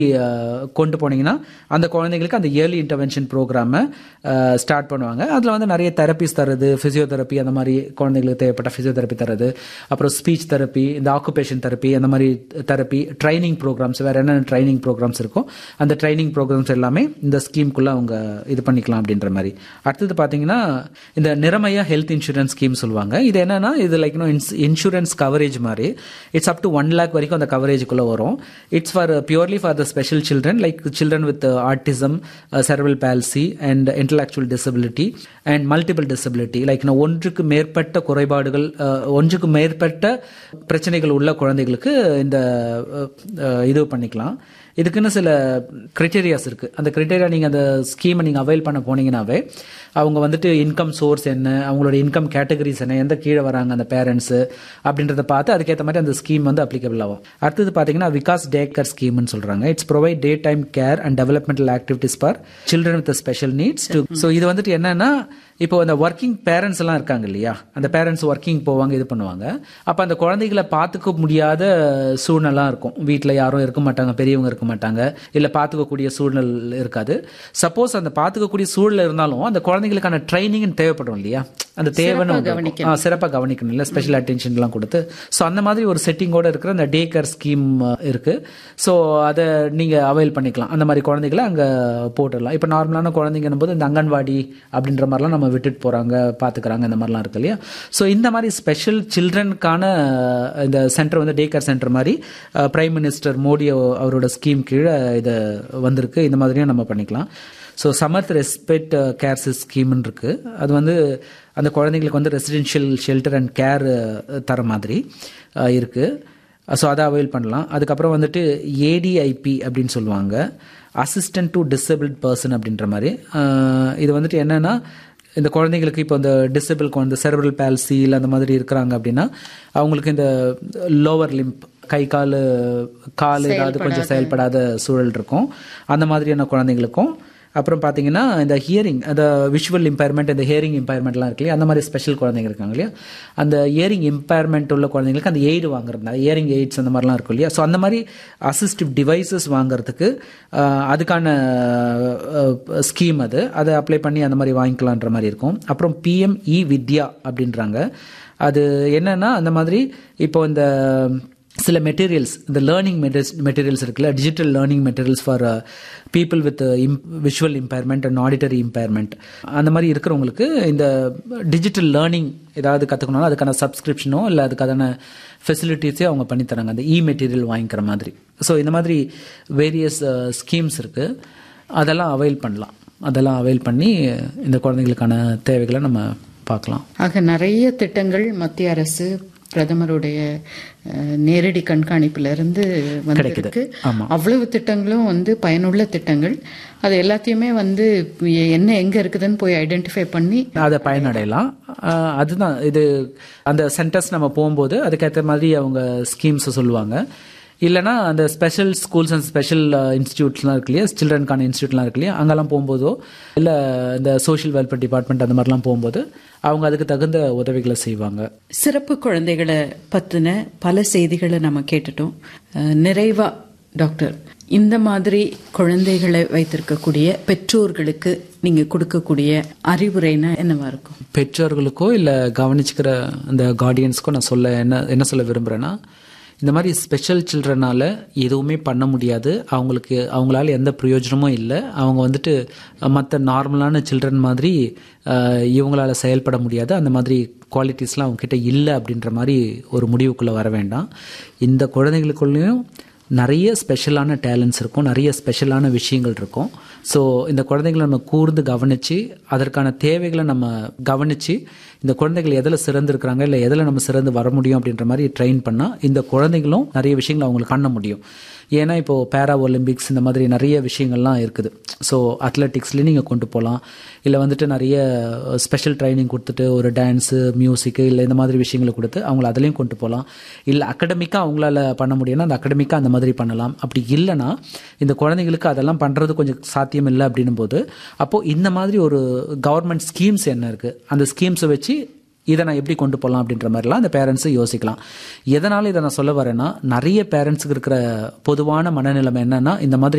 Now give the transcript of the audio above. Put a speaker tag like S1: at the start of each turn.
S1: அஹ், கொண்டு போனீங்கன்னா அந்த குழந்தைங்களுக்கு அந்த இயர்லி இன்டர்வென்ஷன் ப்ரோக்ராமை ஸ்டார்ட் பண்ணுவாங்க அதில் வந்து நிறைய தெரப்பிஸ் தருது ஃபிசியோதெரப்பி அந்த மாதிரி குழந்தைங்களுக்கு தேவைப்பட்ட ஃபிசியோதெரப்பி தருது அப்புறம் ஸ்பீச் தெரப்பி இந்த ஆக்குபேஷன் தெரப்பி அந்த மாதிரி தெரப்பி ட்ரைனிங் ப்ரோக்ராம்ஸ் வேறு என்னென்ன ட்ரைனிங் ப்ரோக்ராம்ஸ் இருக்கோ அந்த ட்ரைனிங் ப்ரோக்ராம்ஸ் எல்லாமே இந்த ஸ்கீம்குள்ளே அவங்க இது பண்ணிக்கலாம் அப்படின்ற மாதிரி அடுத்தது பார்த்தீங்கன்னா இந்த நிறமையா ஹெல்த் இன்சூரன்ஸ் ஸ்கீம் சொல்லுவாங்க இது என்னன்னா இது லைக் இன்சூரன்ஸ் கவரேஜ் மாதிரி it's up to one lakh வரைக்கும் அந்த கவரேஜுக்குள்ளே வரும் it's for purely for the special children like children with autism cerebral palsy and intellectual disability and multiple disability like ஒன்றுக்கு மேற்பட்ட குறைபாடுகள் அஹ், ஒன்றுக்கு மேற்பட்ட பிரச்சனைகள் உள்ள குழந்தைகளுக்கு இந்த அஹ், அஹ், இது பண்ணிக்கலாம் இதுக்குன்னு சில கிரைட்டீரியாஸ் இருக்கு அந்த கிரைட்டீரியா நீங்க அந்த ஸ்கீமை நீங்க அவைல் பண்ண போனீங்கன்னாவே அவங்க வந்துட்டு இன்கம் சோர்ஸ் என்ன அவங்களோட இன்கம் கேட்டகரிஸ் என்ன எந்த கீழே வராங்க அந்த பேரண்ட்ஸ் அப்படின்றத பார்த்து அதுக்கேற்ற மாதிரி அந்த ஸ்கீம் வந்து அப்ளிகபிள் ஆகும் அடுத்தது பார்த்தீங்கன்னா விகாஸ் டே கேர் ஸ்கீம்னு சொல்றாங்க it's provide day time care and developmental activities for children with special needs to so இது வந்துட்டு என்னன்னா இப்போ அந்த ஒர்க்கிங் பேரண்ட்ஸ் எல்லாம் இருக்காங்க இல்லையா அந்த பேரண்ட்ஸ் ஒர்க்கிங் போவாங்க இது பண்ணுவாங்க அப்ப அந்த குழந்தைகளை பார்த்துக்க முடியாத சூழ்நிலாம் இருக்கும் வீட்டில் யாரும் இருக்க மாட்டாங்க பெரியவங்க இருக்க மாட்டாங்க இல்ல பார்த்துக்கக்கூடிய சூழ்நிலை இருக்காது சப்போஸ் அந்த பார்த்துக்கக்கூடிய சூழ்நிலை இருந்தாலும் அந்த குழந்தைகளுக்கான ட்ரைனிங் தேவைப்படும் இல்லையா அந்த தேவைன்னு ஒன்று இருக்கும். ஆ, சிறப்பா கவனிக்கணும் இல்ல ஸ்பெஷல் அட்டென்ஷன்லாம் கொடுத்து ஸோ அந்த மாதிரி ஒரு செட்டிங்கோட இருக்கிற அந்த டே கேர் ஸ்கீம் இருக்கு ஸோ அதை நீங்க அவைல் பண்ணிக்கலாம் அந்த மாதிரி குழந்தைகளை அங்க போட்டுடலாம் இப்போ நார்மலான குழந்தைங்கன்னும் போது இந்த அங்கன்வாடி அப்படின்ற மாதிரிலாம் நம்ம விட்டுட்டு போறாங்க பாத்துக்கிறாங்க இந்த மாதிரிலாம் இருக்கு இல்லையா ஸோ இந்த மாதிரி ஸ்பெஷல் சில்ட்ரனுக்கான இந்த சென்டர் வந்து டே கேர் சென்டர் மாதிரி பிரைம் மினிஸ்டர் மோடி அவ- அவரோட ஸ்கீம் கீழே இது வந்திருக்கு இந்த மாதிரியும் நம்ம பண்ணிக்கலாம் ஸோ சமர்த் ரெஸ்பெக்ட் கேர் ஸ்கீம்னு இருக்கு அது வந்து அந்த குழந்தைங்களுக்கு வந்து ரெசிடென்ஷியல் ஷெல்டர் அண்ட் கேர் தர மாதிரி அஹ், இருக்கு ஸோ அதை அவைல் பண்ணலாம் அதுக்கப்புறம் வந்துட்டு ஏடிஐபி அப்படின்னு சொல்லுவாங்க அசிஸ்டன்ட் டு டிசபிள்ட் பர்சன் அப்படின்ற மாதிரி அஹ், இது வந்துட்டு என்னன்னா இந்த குழந்தைங்களுக்கு இப்போ இந்த டிசபிள் குழந்தை செர்வல் பேல்சி இல்லை அந்த மாதிரி இருக்கிறாங்க அப்படின்னா அவங்களுக்கு இந்த லோவர் லிம்ப் கை கால் கால் ஏதாவது கொஞ்சம் செயல்படாத சூழல் இருக்கும் அந்த மாதிரியான குழந்தைங்களுக்கும் அப்புறம் பார்த்தீங்கன்னா இந்த ஹியரிங் அந்த விஷுவல் இம்பேர்மெண்ட் இந்த ஹியரிங் இம்பேர்மெண்ட்லாம் இருக்கு இல்லையா அந்த மாதிரி ஸ்பெஷல் குழந்தைங்க இருக்காங்க இல்லையா அந்த ஹியரிங் இம்பேர்மெண்ட் உள்ள குழந்தைங்களுக்கு அந்த எய்டு வாங்குறது ஹியரிங் எய்ட்ஸ் அந்த மாதிரிலாம் இருக்கும் இல்லையா ஸோ அந்த மாதிரி அசிஸ்டிவ் டிவைசஸ் வாங்குறதுக்கு ஆஹ், அதுக்கான ஸ்கீம் அது அதை அப்ளை பண்ணி அந்த மாதிரி வாங்கிக்கலான்ற மாதிரி இருக்கும் அப்புறம் பிஎம் இ வித்யா அப்படின்றாங்க அது என்னன்னா அந்த மாதிரி இப்போ இந்த சில மெட்டீரியல்ஸ் இந்த லேர்னிங் மெட்டீரியல்ஸ் இருக்குல்ல digital learning materials for people with visual impairment and auditory impairment அந்த மாதிரி இருக்கிறவங்களுக்கு இந்த டிஜிட்டல் லேர்னிங் ஏதாவது கற்றுக்கணும் அதுக்கான சப்ஸ்கிரிப்ஷனோ இல்லை அதுக்கான ஃபெசிலிட்டிஸே அவங்க பண்ணி தராங்க அந்த இ மெட்டீரியல் வாங்கிக்கிற மாதிரி ஸோ இந்த மாதிரி வேரியஸ் ஸ்கீம்ஸ் இருக்கு அதெல்லாம் அவைல் பண்ணலாம் அதெல்லாம் அவைல் பண்ணி இந்த குழந்தைங்களுக்கான தேவைகளை நம்ம பார்க்கலாம்
S2: ஆக நிறைய திட்டங்கள் மத்திய அரசு பிரதமருடைய அஹ், நேரடி கண்காணிப்புல இருந்து வந்திருக்கு
S1: ஆமா.
S2: அவ்வளவு திட்டங்களும் வந்து பயனுள்ள திட்டங்கள் அது எல்லாத்தையுமே வந்து என்ன எங்க இருக்குதுன்னு போய் ஐடென்டிஃபை பண்ணி
S1: அதை பயனடையலாம் ஆஹ் அதுதான் இது அந்த சென்டர்ஸ் நம்ம போகும்போது அதுக்கேற்ற மாதிரி அவங்க ஸ்கீம்ஸ் சொல்லுவாங்க இல்லைனா அந்த ஸ்பெஷல் ஸ்கூல்ஸ் அண்ட் ஸ்பெஷல் இன்ஸ்டியூட்ஸ்லாம் இருக்கு இல்லையா சில்ட்ரனுக்கான இன்ஸ்டியூட்லாம் இருக்கு இல்லையா அங்கெல்லாம் போகும்போதோ இல்லை இந்த சோஷியல் வெல்ஃபேர் டிபார்ட்மெண்ட் அந்த மாதிரிலாம் போகும்போது அவங்க அதுக்கு தகுந்த உதவிகளை செய்வாங்க
S3: சிறப்பு குழந்தைகளை பத்தின பல செய்திகளை நம்ம கேட்டுட்டோம் அஹ், நிறைவா டாக்டர் இந்த மாதிரி குழந்தைகளை வைத்திருக்கக்கூடிய பெற்றோர்களுக்கு நீங்க கொடுக்கக்கூடிய அறிவுரைனா என்னவா இருக்கும்
S1: பெற்றோர்களுக்கோ இல்லை கவனிச்சுக்கிற அந்த கார்டியன்ஸ்க்கோ நான் சொல்ல என்ன என்ன சொல்ல விரும்புகிறேன்னா இந்த மாதிரி ஸ்பெஷல் சில்ட்ரனால எதுவுமே பண்ண முடியாது அவங்களுக்கு அவங்களால எந்த பிரயோஜனமும் இல்லை அவங்க வந்துட்டு மற்ற நார்மலான சில்ட்ரன் மாதிரி அஹ், இவங்களால செயல்பட முடியாது அந்த மாதிரி குவாலிட்டிஸ்லாம் அவங்கக்கிட்ட இல்லை அப்படின்ற மாதிரி ஒரு முடிவுக்குள்ளே வர வேண்டாம் இந்த குழந்தைகளுக்குள்ளேயும் நிறைய ஸ்பெஷலான டேலண்ட்ஸ் இருக்கும் நிறைய ஸ்பெஷலான விஷயங்கள் இருக்கும் ஸோ இந்த குழந்தைகளை நம்ம கூர்ந்து கவனித்து அதற்கான தேவைகளை நம்ம கவனித்து இந்த குழந்தைகள் எதில் சிறந்து இருக்கிறாங்க இல்லை எதில் நம்ம சிறந்து வர முடியும் அப்படின்ற மாதிரி ட்ரெயின் பண்ணால் இந்த குழந்தைகளும் நிறைய விஷயங்களை அவங்களுக்கு பண்ண முடியும் ஏன்னா இப்போ பேரா ஒலிம்பிக்ஸ் இந்த மாதிரி நிறைய விஷயங்கள்லாம் இருக்குது ஸோ அத்லெட்டிக்ஸ்லேயும் நீங்கள் கொண்டு போகலாம் இல்லை வந்துட்டு நிறைய ஸ்பெஷல் ட்ரைனிங் கொடுத்துட்டு ஒரு டான்ஸு மியூசிக்கு இல்லை இந்த மாதிரி விஷயங்களை கொடுத்து அவங்கள அதுலேயும் கொண்டு போகலாம் இல்லை அகடமிக்காக அவங்களால பண்ண முடியும்னா அந்த அகடமிக்காக அந்த மாதிரி பண்ணலாம் அப்படி இல்லைன்னா இந்த குழந்தைங்களுக்கு அதெல்லாம் பண்ணுறது கொஞ்சம் சாத்தியம் இல்லை அப்படின்னும் போது அப்போது இந்த மாதிரி ஒரு கவர்மெண்ட் ஸ்கீம்ஸ் என்ன இருக்குது அந்த ஸ்கீம்ஸை வச்சு இதை நான் எப்படி கொண்டு போகலாம் அப்படின்ற மாதிரிலாம் அந்த பேரண்ட்ஸு யோசிக்கலாம் எதனால் இதை நான் சொல்ல வரேன்னா நிறைய பேரண்ட்ஸுக்கு இருக்கிற பொதுவான மனநிலைமை என்னன்னா இந்த மாதிரி